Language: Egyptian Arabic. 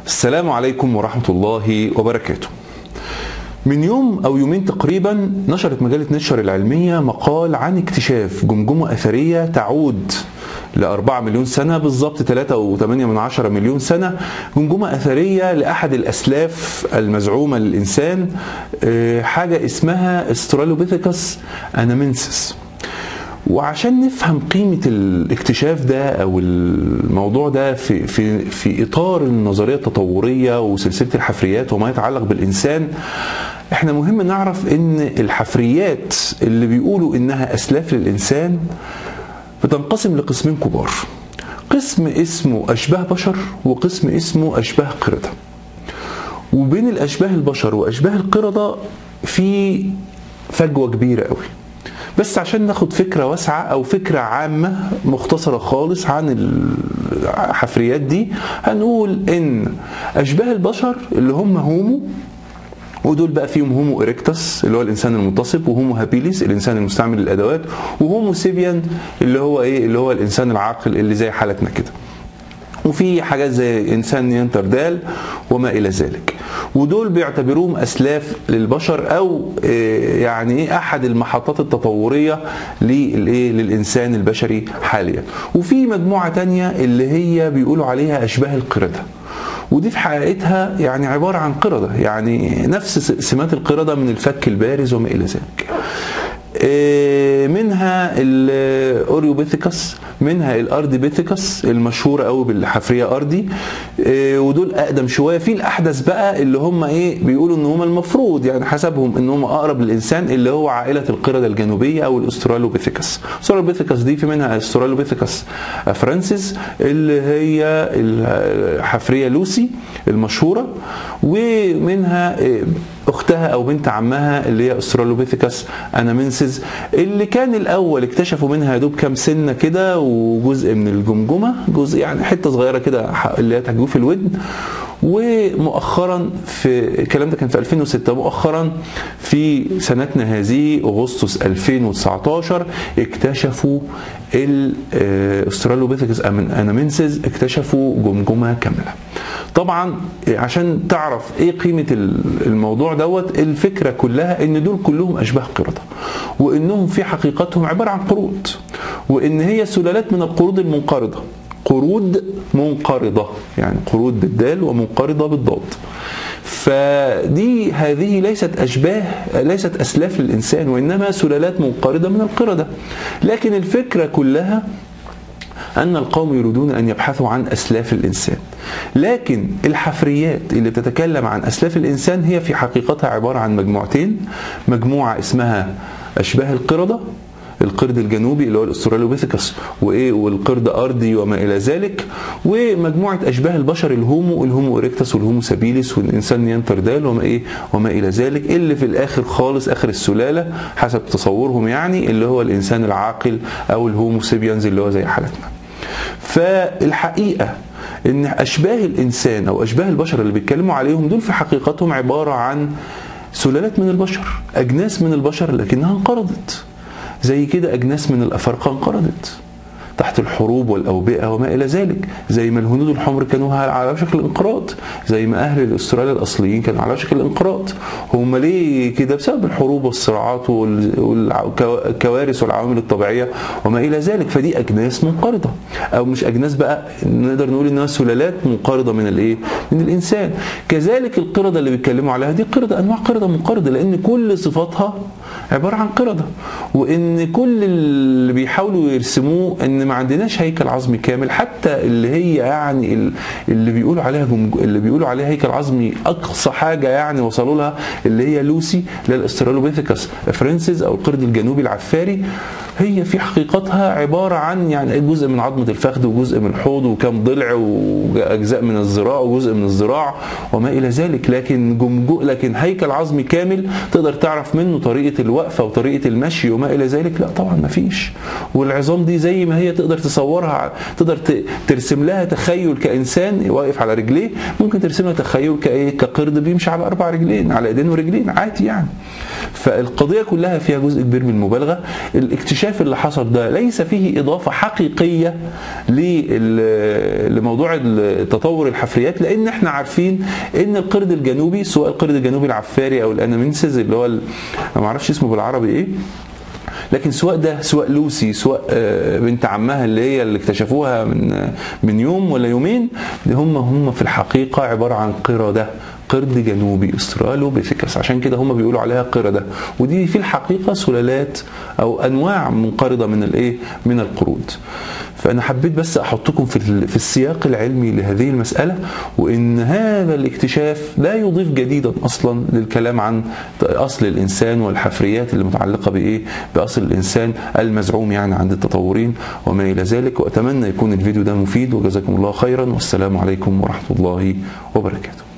السلام عليكم ورحمة الله وبركاته من يوم أو يومين تقريبا نشرت مجلة نشر العلمية مقال عن اكتشاف جمجمة أثرية تعود ل 4 مليون سنة بالظبط 3.8 من عشرة مليون سنة جمجمة أثرية لأحد الأسلاف المزعومة للإنسان آه، حاجة اسمها استرالوبيثيكس أنامنسس وعشان نفهم قيمة الاكتشاف ده أو الموضوع ده في في في إطار النظرية التطورية وسلسلة الحفريات وما يتعلق بالإنسان احنا مهم نعرف ان الحفريات اللي بيقولوا انها اسلاف للانسان بتنقسم لقسمين كبار قسم اسمه اشباه بشر وقسم اسمه اشباه قردة وبين الاشباه البشر واشباه القردة في فجوة كبيرة قوي بس عشان ناخد فكرة واسعة أو فكرة عامة مختصرة خالص عن الحفريات دي هنقول إن أشباه البشر اللي هم هومو ودول بقى فيهم هومو إريكتس اللي هو الإنسان المنتصب وهومو هابيليس الإنسان المستعمل للأدوات وهومو سيبيان اللي هو إيه اللي هو الإنسان العاقل اللي زي حالتنا كده وفي حاجات زي انسان نيانتردال وما الى ذلك ودول بيعتبروهم اسلاف للبشر او يعني ايه احد المحطات التطوريه للايه للانسان البشري حاليا وفي مجموعه تانية اللي هي بيقولوا عليها اشباه القرده ودي في حقيقتها يعني عباره عن قرده يعني نفس سمات القرده من الفك البارز وما الى ذلك منها الاوريوبيثيكس منها الارديبيثيكس المشهوره قوي بالحفريه اردي ودول اقدم شويه في الاحدث بقى اللي هم ايه بيقولوا ان هم المفروض يعني حسبهم ان هم اقرب للانسان اللي هو عائله القرده الجنوبيه او الاسترالوبيثيكس الاسترالوبيثيكس دي في منها استرالوبيثيكس فرانسيس اللي هي الحفريه لوسي المشهوره ومنها اختها او بنت عمها اللي هي استرالوبيثيكس انامنسز اللي كان الاول اكتشفوا منها يا دوب كام سنه كده وجزء من الجمجمه جزء يعني حته صغيره كده اللي هي تجويف الودن ومؤخرا في الكلام ده كان في 2006 مؤخرا في سنتنا هذه اغسطس 2019 اكتشفوا الاسترالوبيثيكس انامنسز اكتشفوا جمجمه كامله طبعا عشان تعرف ايه قيمه الموضوع دوت الفكره كلها ان دول كلهم اشباه قرده وانهم في حقيقتهم عباره عن قرود وان هي سلالات من القرود المنقرضه قرود منقرضه يعني قرود بالدال ومنقرضه بالضاد فدي هذه ليست اشباه ليست اسلاف للانسان وانما سلالات منقرضه من القرده لكن الفكره كلها أن القوم يريدون أن يبحثوا عن أسلاف الإنسان لكن الحفريات اللي بتتكلم عن أسلاف الإنسان هي في حقيقتها عبارة عن مجموعتين مجموعة اسمها أشباه القردة القرد الجنوبي اللي هو الاسترالوبيثيكس وايه والقرد ارضي وما الى ذلك ومجموعه اشباه البشر الهومو الهومو اريكتس والهومو سابيليس والانسان نيانتردال وما ايه وما الى ذلك اللي في الاخر خالص اخر السلاله حسب تصورهم يعني اللي هو الانسان العاقل او الهومو سيبيانز اللي هو زي حالتنا فالحقيقه ان اشباه الانسان او اشباه البشر اللي بيتكلموا عليهم دول في حقيقتهم عباره عن سلالات من البشر اجناس من البشر لكنها انقرضت زي كده أجناس من الأفارقة انقرضت تحت الحروب والأوبئة وما إلى ذلك زي ما الهنود الحمر كانوا على شكل انقراض زي ما أهل أستراليا الأصليين كانوا على شكل انقراض هم ليه كده بسبب الحروب والصراعات والكوارث والعوامل الطبيعية وما إلى ذلك فدي أجناس منقرضة أو مش أجناس بقى نقدر نقول إنها سلالات منقرضة من الإيه؟ من الإنسان كذلك القردة اللي بيتكلموا عليها دي قردة أنواع قردة منقرضة لأن كل صفاتها عبارة عن قردة وإن كل اللي بيحاولوا يرسموه إن ما عندناش هيكل عظمي كامل حتى اللي هي يعني اللي بيقولوا عليها اللي بيقولوا عليها هيكل عظمي اقصى حاجه يعني وصلوا لها اللي هي لوسي اللي هي الاسترالوبيثيكس فرنسيس او القرد الجنوبي العفاري هي في حقيقتها عباره عن يعني جزء من عظمه الفخذ وجزء من الحوض وكم ضلع واجزاء من الذراع وجزء من الذراع وما الى ذلك لكن جمجو لكن هيكل عظمي كامل تقدر تعرف منه طريقه الوقفه وطريقه المشي وما الى ذلك لا طبعا ما فيش والعظام دي زي ما هي تقدر تصورها تقدر ترسم لها تخيل كانسان واقف على رجليه ممكن ترسم لها تخيل كايه كقرد بيمشي على اربع رجلين على ايدين ورجلين عادي يعني فالقضيه كلها فيها جزء كبير من المبالغه الاكتشاف اللي حصل ده ليس فيه اضافه حقيقيه لل- لموضوع تطور الحفريات لان احنا عارفين ان القرد الجنوبي سواء القرد الجنوبي العفاري او الانامنسز اللي هو ال- انا ما اعرفش اسمه بالعربي ايه لكن سواء ده سواء لوسي سواء آه، بنت عمها اللي هي اللي اكتشفوها من آه، من يوم ولا يومين دي هم هم في الحقيقه عباره عن قرده قرد جنوبي استرالوبيثيكس عشان كده هم بيقولوا عليها قرده ودي في الحقيقه سلالات او انواع منقرضه من الايه من القرود فانا حبيت بس احطكم في ال- في السياق العلمي لهذه المساله وان هذا الاكتشاف لا يضيف جديدا اصلا للكلام عن اصل الانسان والحفريات اللي متعلقه بايه باصل الانسان المزعوم يعني عند التطورين وما الى ذلك واتمنى يكون الفيديو ده مفيد وجزاكم الله خيرا والسلام عليكم ورحمه الله وبركاته